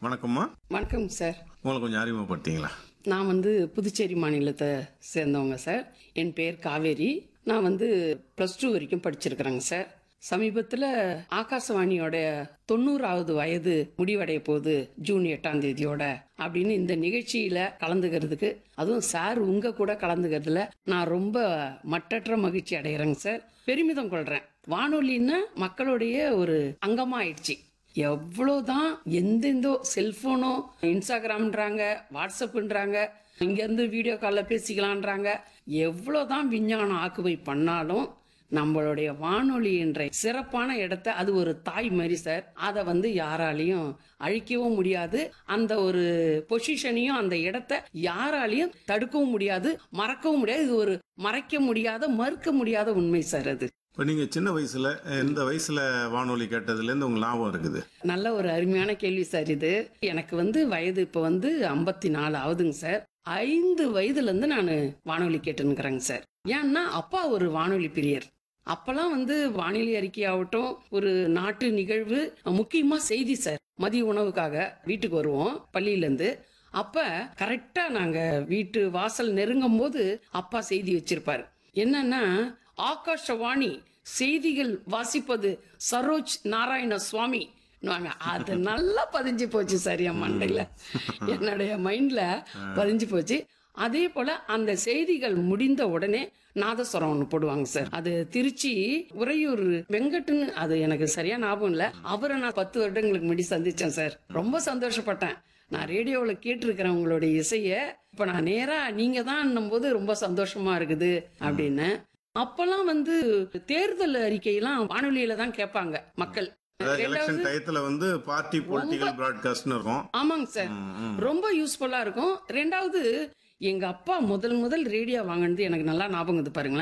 வணக்கம்மா வணக்கம் சார் உங்களை கொஞ்சம் அறிமுகப்படுத்திங்களா நான் வந்து புதுச்சேரி மாநிலத்தை சேர்ந்தவங்க சார் என் பேர் காவேரி நான் வந்து ப்ளஸ் டூ வரைக்கும் படிச்சிருக்கிறேங்க சார் சமீபத்தில் ஆகாசவாணியோட தொண்ணூறாவது வயது முடிவடைய போகுது ஜூன் எட்டாம் தேதியோட அப்படின்னு இந்த நிகழ்ச்சியில கலந்துக்கிறதுக்கு அதுவும் சார் உங்க கூட கலந்துக்கிறதுல நான் ரொம்ப மட்டற்ற மகிழ்ச்சி அடைகிறேங்க சார் பெருமிதம் கொள்றேன் வானொலின்னா மக்களுடைய ஒரு அங்கமாயிடுச்சு எவ்வளோதான் எந்தெந்தோ செல்போனோ இன்ஸ்டாகிராம்ன்றாங்க வாட்ஸ்அப்ன்றாங்க இங்கேருந்து வீடியோ காலில் பேசிக்கலான்றாங்க எவ்வளோதான் விஞ்ஞானம் ஆக்குவை பண்ணாலும் நம்மளுடைய வானொலி என்ற சிறப்பான இடத்த அது ஒரு தாய் மாதிரி சார் அதை வந்து யாராலையும் அழிக்கவும் முடியாது அந்த ஒரு பொசிஷனையும் அந்த இடத்த யாராலையும் தடுக்கவும் முடியாது மறக்கவும் முடியாது இது ஒரு மறைக்க முடியாத மறுக்க முடியாத உண்மை சார் அது இப்போ நீங்கள் சின்ன வயசில் எந்த வயசில் வானொலி கேட்டதுலேருந்து உங்களுக்கு ஞாபகம் இருக்குது நல்ல ஒரு அருமையான கேள்வி சார் இது எனக்கு வந்து வயது இப்போ வந்து ஐம்பத்தி நாலு ஆகுதுங்க சார் ஐந்து வயதுல இருந்து நான் வானொலி கேட்டுனுக்குறேங்க சார் ஏன்னா அப்பா ஒரு வானொலி பிரியர் அப்பெல்லாம் வந்து வானிலை அறிக்கையாகட்டும் ஒரு நாட்டு நிகழ்வு முக்கியமா செய்தி சார் மதிய உணவுக்காக வீட்டுக்கு வருவோம் பள்ளியிலேருந்து அப்ப கரெக்டா நாங்க வீட்டு வாசல் நெருங்கும் போது அப்பா செய்தி வச்சிருப்பாரு என்னன்னா ஆகாஷவாணி செய்திகள் வாசிப்பது சரோஜ் நாராயண சுவாமி அது நல்லா பதிஞ்சு போச்சு சார் என் மண்டையில என்னுடைய மைண்ட்ல பதிஞ்சு போச்சு அதே போல அந்த செய்திகள் முடிந்த உடனே நாதஸ்வரம் ஒன்று போடுவாங்க சார் அது திருச்சி உறையூர் வெங்கட்டுன்னு அது எனக்கு சரியா ஞாபகம் இல்ல அவரை நான் பத்து வருடங்களுக்கு முன்னாடி சந்திச்சேன் சார் ரொம்ப சந்தோஷப்பட்டேன் நான் ரேடியோவில் கேட்டிருக்கிறேன் உங்களுடைய இசைய இப்ப நான் நேரா நீங்க தான் போது ரொம்ப சந்தோஷமா இருக்குது அப்படின்னு அப்பெல்லாம் வந்து தேர்தல் அறிக்கையெல்லாம் வானொலியில தான் கேட்பாங்க மக்கள் அதாவது எலெக்ஷன் டயத்தில் வந்து பார்ட்டி பொலிட்டிக்கல் ப்ராட்காஸ்ட்னு இருக்கும் ஆமாங்க சார் ரொம்ப யூஸ்ஃபுல்லா இருக்கும் ரெண்டாவது எங்க அப்பா முதல் முதல் ரேடியோ வாங்கினது எனக்கு நல்லா ஞாபகம் இது பாருங்களேன்